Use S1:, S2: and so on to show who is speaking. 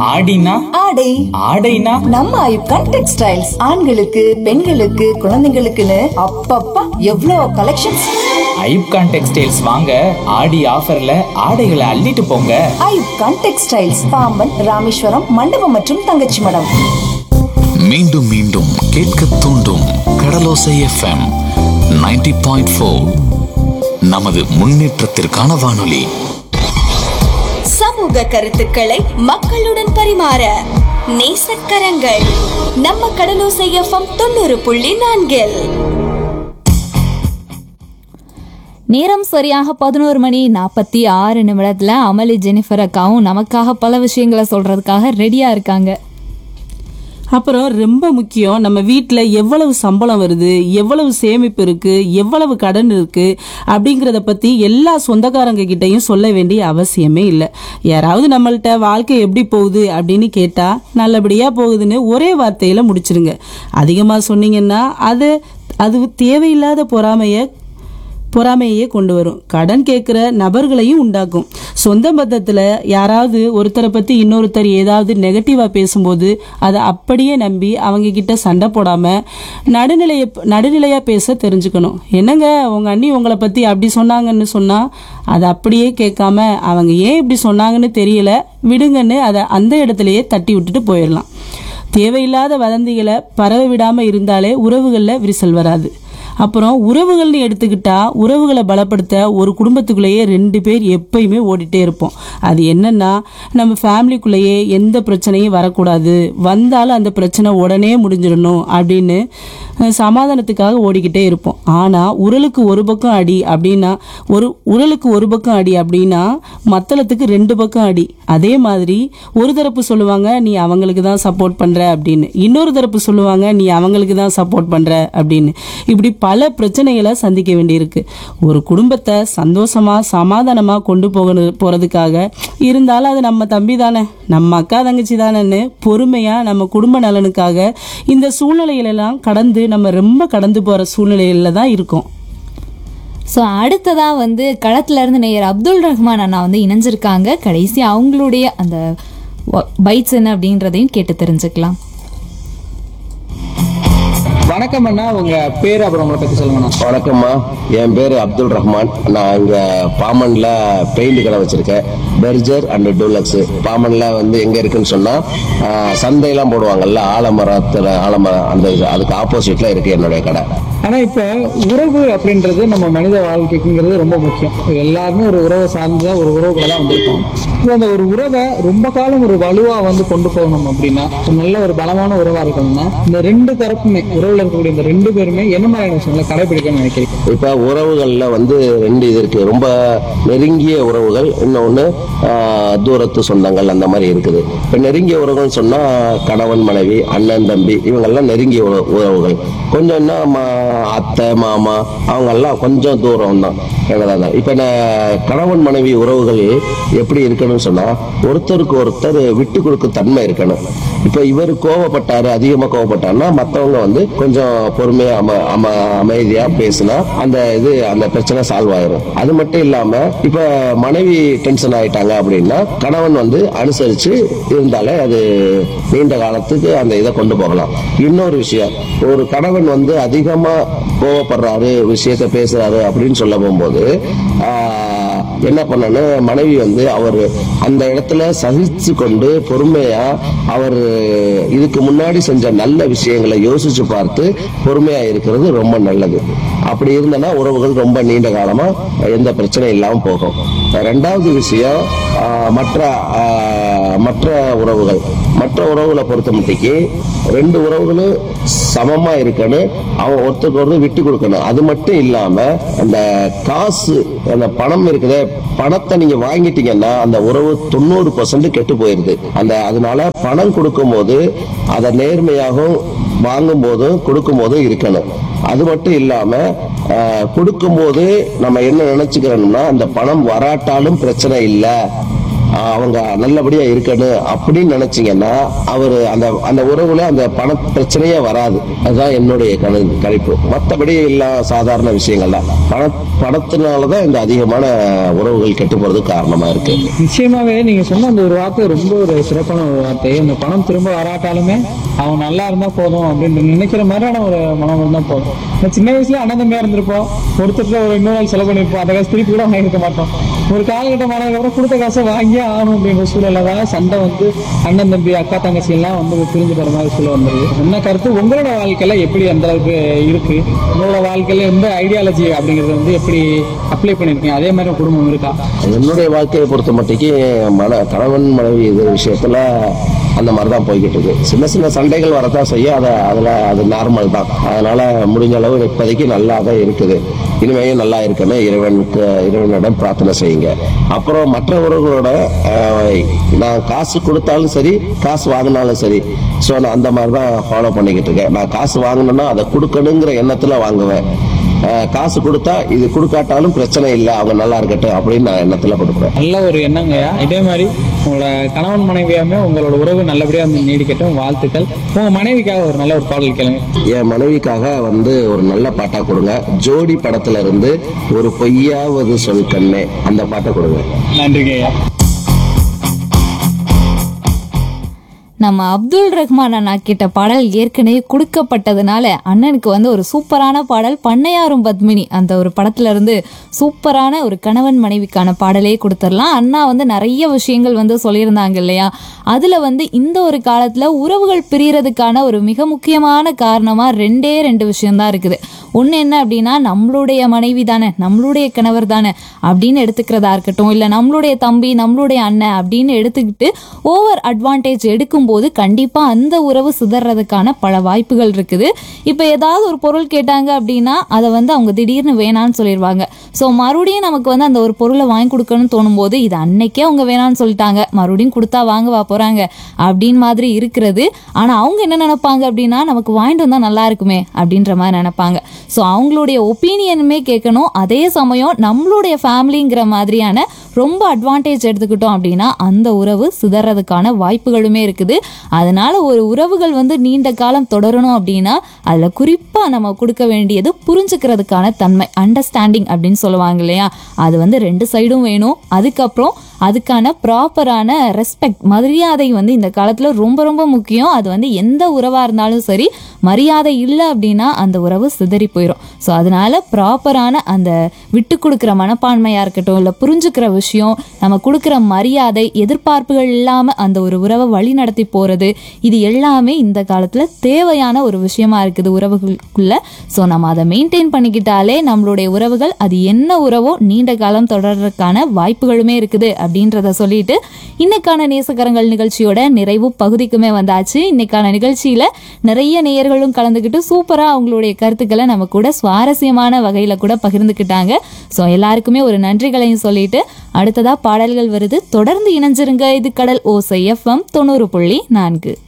S1: ஆடினா
S2: ஆடை
S1: ஆடைனா
S2: நம்ம ஐப்கான் டெக்ஸ்டைல்ஸ் ஆண்களுக்கு பெண்களுக்கு குழந்தைங்களுக்குன்னு அப்பப்பா எவ்வளோ கலெக்ஷன்ஸ்
S1: ஐப்கான் டெக்ஸ்டைல்ஸ் வாங்க ஆடி ஆஃபர்ல ஆடைகளை அள்ளிட்டு போங்க
S2: ஐப்கான் டெக்ஸ்டைல்ஸ் பாம்பன் ராமேஸ்வரம் மண்டபம் மற்றும் தங்கச்சி மடம்
S3: மீண்டும் மீண்டும் கேட்க தூண்டும் கடலோசை எஃப்எம் 90.4 பாயிண்ட் நமது முன்னேற்றத்திற்கான வானொலி
S4: சமூக கருத்துக்களை மக்களுடன் பரிமாற நேசக்கரங்கள் நம்ம கடலோசை எஃப்எம் தொண்ணூறு புள்ளி நான்கில்
S5: நேரம் சரியாக பதினோரு மணி நாற்பத்தி ஆறு நிமிடத்துல அமளி ஜெனிஃபர் அக்காவும் நமக்காக பல விஷயங்களை சொல்றதுக்காக ரெடியா இருக்காங்க
S6: அப்புறம் ரொம்ப முக்கியம் நம்ம வீட்டில் எவ்வளவு சம்பளம் வருது எவ்வளவு சேமிப்பு இருக்கு எவ்வளவு கடன் இருக்கு அப்படிங்கிறத பத்தி எல்லா சொந்தக்காரங்க கிட்டயும் சொல்ல வேண்டிய அவசியமே இல்லை யாராவது நம்மள்ட்ட வாழ்க்கை எப்படி போகுது அப்படின்னு கேட்டா நல்லபடியா போகுதுன்னு ஒரே வார்த்தையில முடிச்சிருங்க அதிகமா சொன்னீங்கன்னா அது அது தேவையில்லாத பொறாமைய பொறாமையே கொண்டு வரும் கடன் கேட்குற நபர்களையும் உண்டாக்கும் சொந்த பந்தத்தில் யாராவது ஒருத்தரை பற்றி இன்னொருத்தர் ஏதாவது நெகட்டிவாக பேசும்போது அதை அப்படியே நம்பி அவங்க கிட்ட சண்டை போடாமல் நடுநிலைய நடுநிலையாக பேச தெரிஞ்சுக்கணும் என்னங்க உங்கள் அண்ணி உங்களை பற்றி அப்படி சொன்னாங்கன்னு சொன்னால் அதை அப்படியே கேட்காம அவங்க ஏன் இப்படி சொன்னாங்கன்னு தெரியல விடுங்கன்னு அதை அந்த இடத்துலையே தட்டி விட்டுட்டு போயிடலாம் தேவையில்லாத வதந்திகளை பரவ விடாமல் இருந்தாலே உறவுகளில் விரிசல் வராது அப்புறம் உறவுகள்னு எடுத்துக்கிட்டா உறவுகளை பலப்படுத்த ஒரு குடும்பத்துக்குள்ளேயே ரெண்டு பேர் எப்பயுமே ஓடிட்டே இருப்போம் அது என்னன்னா நம்ம ஃபேமிலிக்குள்ளேயே எந்த பிரச்சனையும் வரக்கூடாது வந்தாலும் அந்த பிரச்சனை உடனே முடிஞ்சிடணும் அப்படின்னு அஹ், சமாதானத்துக்காக ஓடிக்கிட்டே இருப்போம் ஆனால் உரலுக்கு ஒரு பக்கம் அடி அப்படின்னா ஒரு உரலுக்கு ஒரு பக்கம் அடி அப்படின்னா மத்தளத்துக்கு ரெண்டு பக்கம் அடி அதே மாதிரி ஒரு தரப்பு சொல்லுவாங்க நீ அவங்களுக்கு தான் சப்போர்ட் பண்ற அப்படின்னு இன்னொரு தரப்பு சொல்லுவாங்க நீ அவங்களுக்கு தான் சப்போர்ட் பண்ற அப்படின்னு இப்படி பல பிரச்சனைகளை சந்திக்க வேண்டியிருக்கு ஒரு குடும்பத்தை சந்தோஷமா சமாதானமா கொண்டு போக போறதுக்காக இருந்தாலும் அது நம்ம தம்பி தானே நம்ம அக்கா தங்கச்சி தானேன்னு பொறுமையா நம்ம குடும்ப நலனுக்காக இந்த சூழ்நிலைகளெல்லாம் கடந்து நம்ம ரொம்ப கடந்து போற சூழ்நிலையில தான் இருக்கோம்
S5: ஸோ அடுத்ததா வந்து களத்துல இருந்து நேயர் அப்துல் ரஹ்மான் அண்ணா வந்து இணைஞ்சிருக்காங்க கடைசி அவங்களுடைய அந்த பைட்ஸ் என்ன அப்படின்றதையும் கேட்டு தெரிஞ்சுக்கலாம்
S7: வணக்கம் அண்ணா உங்க பேர் அப்புறம் உங்களை பத்தி சொல்லுங்கண்ணா
S8: வணக்கம்மா என் பேர் அப்துல் ரஹ்மான் நான் இங்க பாமன்ல பெயிண்ட் கடை வச்சிருக்கேன் பெர்ஜர் அண்ட் டூலக்ஸ் பாமன்ல வந்து எங்க இருக்குன்னு சொன்னா ஆஹ், சந்தையெல்லாம் போடுவாங்கல்ல ஆலமரத்துல ஆலமரம் அந்த இது அதுக்கு ஆப்போசிட்ல இருக்கு என்னுடைய கடை
S7: ஆனா இப்ப உறவு அப்படின்றது நம்ம மனித வாழ்க்கைக்குங்கிறது ரொம்ப முக்கியம் எல்லாருமே ஒரு உறவை சார்ந்த ஒரு உறவுகளை தான் வந்திருக்கோம் இப்போ அந்த ஒரு உறவை ரொம்ப காலம் ஒரு வலுவா வந்து கொண்டு போகணும் அப்படின்னா ஒரு நல்ல ஒரு பலமான உறவா இருக்கணும்னா இந்த ரெண்டு தரப்புமே உறவுல இருக்கக்கூடிய இந்த ரெண்டு பேருமே என்ன மாதிரியான விஷயங்களை கடைபிடிக்கணும்னு நினைக்கிறீங்க
S8: இப்ப உறவுகள்ல வந்து ரெண்டு இது இருக்கு ரொம்ப நெருங்கிய உறவுகள் இன்னொன்னு ஆஹ், தூரத்து சொந்தங்கள் அந்த மாதிரி இருக்குது இப்ப நெருங்கிய உறவுகள் சொன்னா கணவன் மனைவி அண்ணன் தம்பி இவங்கெல்லாம் நெருங்கிய உற- உறவுகள் கொஞ்சம் என்ன மா- அத்தை மாமா அவங்க எல்லாம் கொஞ்சம் தூரம் தான் தான் இப்ப நான் கணவன் மனைவி உறவுகள் எப்படி இருக்கணும்னு சொன்னா ஒருத்தருக்கு ஒருத்தர் விட்டு கொடுக்கும் தன்மை இருக்கணும் இப்ப இவர் கோவப்பட்டாரு அதிகமா கோவப்பட்டாருன்னா மத்தவங்க வந்து கொஞ்சம் பொறுமையா அம அம அமைதியா பேசினா அந்த இது அந்த பிரச்சனை சால்வ் ஆயிரும் அது மட்டும் இல்லாம இப்ப மனைவி டென்ஷன் ஆயிட்டாங்க அப்படின்னா கணவன் வந்து அனுசரிச்சு இருந்தாலே அது நீண்ட காலத்துக்கு அந்த இதை கொண்டு போகலாம் இன்னொரு விஷயம் ஒரு கணவன் வந்து அதிகமா கோவப்படுறாரு விஷயத்த பேசுறாரு அப்படின்னு சொல்ல போகும்போது ஆஹ், என்ன பண்ணணும் மனைவி வந்து அவர் அந்த இடத்துல சகிச்சு கொண்டு பொறுமையா அவர் இதுக்கு முன்னாடி செஞ்ச நல்ல விஷயங்களை யோசிச்சு பார்த்து பொறுமையா இருக்கிறது ரொம்ப நல்லது அப்படி இருந்தனா உறவுகள் ரொம்ப நீண்ட காலமா எந்த பிரச்சனையும் இல்லாம போகும் ரெண்டாவது விஷயம் ஆஹ், மற்ற ஆஹ், மற்ற உறவுகள் மற்ற உறவுகளை பொறுத்த மட்டிக்கு ரெண்டு உறவுகளும் சமமா இருக்கணும் அவன் ஒருத்தருக்கு ஒருத்தர் விட்டு கொடுக்கணும் அது மட்டும் இல்லாம அந்த காசு அந்த பணம் இருக்குதே பணத்தை நீங்க வாங்கிட்டீங்கன்னா அந்த உறவு தொண்ணூறு பர்சன்ட் கெட்டு போயிருது அந்த அதனால பணம் கொடுக்கும்போது அதை நேர்மையாகவும் வாங்கும் போதும் கொடுக்கும் போதும் இருக்கணும் அது மட்டும் இல்லாம ஆஹ், கொடுக்கும்போது நம்ம என்ன நினைச்சுக்கிறோம்னா அந்த பணம் வராட்டாலும் பிரச்சனை இல்லை ஆஹ் அவங்க நல்லபடியா இருக்கணும் அப்படின்னு நினைச்சீங்கன்னா அவர் அந்த அந்த உறவுல அந்த பண பிரச்சனையே வராது அதுதான் என்னுடைய கணு கணிப்பு மற்றபடி எல்லாம் சாதாரண விஷயங்கள் தான் பண பணத்தினாலதான் இந்த அதிகமான உறவுகள் கெட்டு போறதுக்கு காரணமா இருக்கு
S7: நிச்சயமாவே நீங்க சொன்ன அந்த ஒரு வார்த்தை ரொம்ப ஒரு சிறப்பான ஒரு வார்த்தை அந்த பணம் திரும்ப வராட்டாலுமே அவன் நல்லா இருந்தா போதும் அப்படின்னு நினைக்கிற மாதிரியான ஒரு மனம் இருந்தா போதும் இந்த சின்ன வயசுல அண்ணன் தம்பியா இருந்திருப்போம் ஒருத்தர் ஒரு இன்னொரு நாள் செலவு பண்ணிருப்போம் அதை காசு திருப்பி கூட வாங்கியிருக்க மாட்டோம் ஒரு காலகட்டம் ஆனதுக்கு அப்புறம் கொடுத்த காசை வாங்கியே ஆகணும் அப்படின்ற சூழல்ல தான் சண்டை வந்து அண்ணன் தம்பி அக்கா தங்கச்சி எல்லாம் வந்து பிரிஞ்சு போற மாதிரி சூழல் வந்துருது என்ன கருத்து உங்களோட வாழ்க்கையில எப்படி அந்த அளவுக்கு இருக்கு உங்களோட வாழ்க்கையில எந்த ஐடியாலஜி அப்படிங்கறது வந்து எப்படி அப்ளை பண்ணிருக்கீங்க அதே மாதிரி குடும்பம் இருக்கா
S8: என்னுடைய வாழ்க்கையை பொறுத்த மட்டுக்கு மன கணவன் மனைவி இது விஷயத்துல அந்த மாதிரி தான் போய்கிட்டு இருக்கு சின்ன சின்ன சண்டைகள் வரதான் செய்ய அதை அதில் அது நார்மல் தான் அதனால முடிஞ்ச அளவு இப்போதைக்கு நல்லா தான் இருக்குது இனிமேயும் நல்லா இருக்கணும் இறைவனுக்கு இறைவனிடம் பிரார்த்தனை செய்யுங்க அப்புறம் மற்ற உறவுகளோட ஆஹ், நான் காசு கொடுத்தாலும் சரி காசு வாங்கினாலும் சரி ஸோ நான் அந்த மாதிரி தான் ஃபாலோ பண்ணிக்கிட்டு இருக்கேன் நான் காசு வாங்கணும்னா அதை கொடுக்கணுங்கிற எண்ணத்தில் வாங்குவேன் ஆஹ், காசு கொடுத்தா இது கொடுக்காட்டாலும் பிரச்சனை இல்லை அவங்க நல்லா இருக்கட்டும் அப்படின்னு நான் எண்ணத்தில் கொடுப்பேன்
S7: நல்ல ஒரு எண்ணங்கய்யா இதே மாதிரி உங்களோட கணவன் மனைவியாமே உங்களோட உறவு நல்லபடியா வந்து நீடிக்கட்டும் வாழ்த்துக்கள் உங்க மனைவிக்காக ஒரு நல்ல ஒரு பாடல் கேளுங்க
S8: என் மனைவிக்காக வந்து ஒரு நல்ல பாட்டா கொடுங்க ஜோடி படத்துல இருந்து ஒரு பொய்யாவது சொல் கண்ணே அந்த பாட்டை கொடுங்க
S7: நன்றிங்க ஐயா
S5: நம்ம அப்துல் ரஹ்மான் அண்ணா கிட்ட பாடல் ஏற்கனவே கொடுக்கப்பட்டதுனால அண்ணனுக்கு வந்து ஒரு சூப்பரான பாடல் பண்ணையாரும் பத்மினி அந்த ஒரு படத்துல இருந்து சூப்பரான ஒரு கணவன் மனைவிக்கான பாடலே கொடுத்துடலாம் அண்ணா வந்து நிறைய விஷயங்கள் வந்து சொல்லியிருந்தாங்க இல்லையா அதுல வந்து இந்த ஒரு காலத்துல உறவுகள் பிரியறதுக்கான ஒரு மிக முக்கியமான காரணமா ரெண்டே ரெண்டு விஷயம்தான் இருக்குது ஒன்று என்ன அப்படின்னா நம்மளுடைய மனைவி தானே நம்மளுடைய கணவர் தானே அப்படின்னு எடுத்துக்கிறதா இருக்கட்டும் இல்லை நம்மளுடைய தம்பி நம்மளுடைய அண்ணன் அப்படின்னு எடுத்துக்கிட்டு ஓவர் அட்வான்டேஜ் எடுக்கும்போது கண்டிப்பாக அந்த உறவு சிதறதுக்கான பல வாய்ப்புகள் இருக்குது இப்போ ஏதாவது ஒரு பொருள் கேட்டாங்க அப்படின்னா அதை வந்து அவங்க திடீர்னு வேணான்னு சொல்லிடுவாங்க ஸோ மறுபடியும் நமக்கு வந்து அந்த ஒரு பொருளை வாங்கி கொடுக்கணும்னு தோணும் போது இது அன்னைக்கே அவங்க வேணான்னு சொல்லிட்டாங்க மறுபடியும் கொடுத்தா வாங்கவா போகிறாங்க அப்படின்னு மாதிரி இருக்கிறது ஆனால் அவங்க என்ன நினைப்பாங்க அப்படின்னா நமக்கு வாங்கிட்டு வந்தால் நல்லா இருக்குமே அப்படின்ற மாதிரி நினைப்பாங்க ஸோ அவங்களுடைய ஒப்பீனியனுமே கேட்கணும் அதே சமயம் நம்மளுடைய ஃபேமிலிங்கிற மாதிரியான ரொம்ப அட்வான்டேஜ் எடுத்துக்கிட்டோம் அப்படின்னா அந்த உறவு சிதறதுக்கான வாய்ப்புகளுமே இருக்குது அதனால ஒரு உறவுகள் வந்து நீண்ட காலம் தொடரணும் அப்படின்னா அதில் குறிப்பாக நம்ம கொடுக்க வேண்டியது புரிஞ்சுக்கிறதுக்கான தன்மை அண்டர்ஸ்டாண்டிங் அப்படின்னு சொல்லுவாங்க இல்லையா அது வந்து ரெண்டு சைடும் வேணும் அதுக்கப்புறம் அதுக்கான ப்ராப்பரான ரெஸ்பெக்ட் மரியாதை வந்து இந்த காலத்தில் ரொம்ப ரொம்ப முக்கியம் அது வந்து எந்த உறவாக இருந்தாலும் சரி மரியாதை இல்லை அப்படின்னா அந்த உறவு சிதறி போயிடும் ஸோ அதனால ப்ராப்பரான அந்த விட்டு கொடுக்குற மனப்பான்மையாக இருக்கட்டும் இல்லை புரிஞ்சுக்கிற விஷயம் நம்ம கொடுக்குற மரியாதை எதிர்பார்ப்புகள் இல்லாமல் அந்த ஒரு உறவை வழி நடத்தி போகிறது இது எல்லாமே இந்த காலத்தில் தேவையான ஒரு விஷயமா இருக்குது உறவுகளுக்குள்ள ஸோ நம்ம அதை மெயின்டைன் பண்ணிக்கிட்டாலே நம்மளுடைய உறவுகள் அது என்ன உறவோ நீண்ட காலம் தொடர்றதுக்கான வாய்ப்புகளுமே இருக்குது அப்படின்றத சொல்லிட்டு இன்னைக்கான நேசக்கரங்கள் நிகழ்ச்சியோட நிறைவு பகுதிக்குமே வந்தாச்சு இன்னைக்கான நிகழ்ச்சியில நிறைய நேயர்களும் கலந்துக்கிட்டு சூப்பரா அவங்களுடைய கருத்துக்களை நம்ம கூட சுவாரஸ்யமான வகையில கூட பகிர்ந்துக்கிட்டாங்க ஸோ எல்லாருக்குமே ஒரு நன்றிகளையும் சொல்லிட்டு அடுத்ததா பாடல்கள் வருது தொடர்ந்து இணைஞ்சிருங்க இது கடல் ஓசை எஃப்எம் தொண்ணூறு புள்ளி நான்கு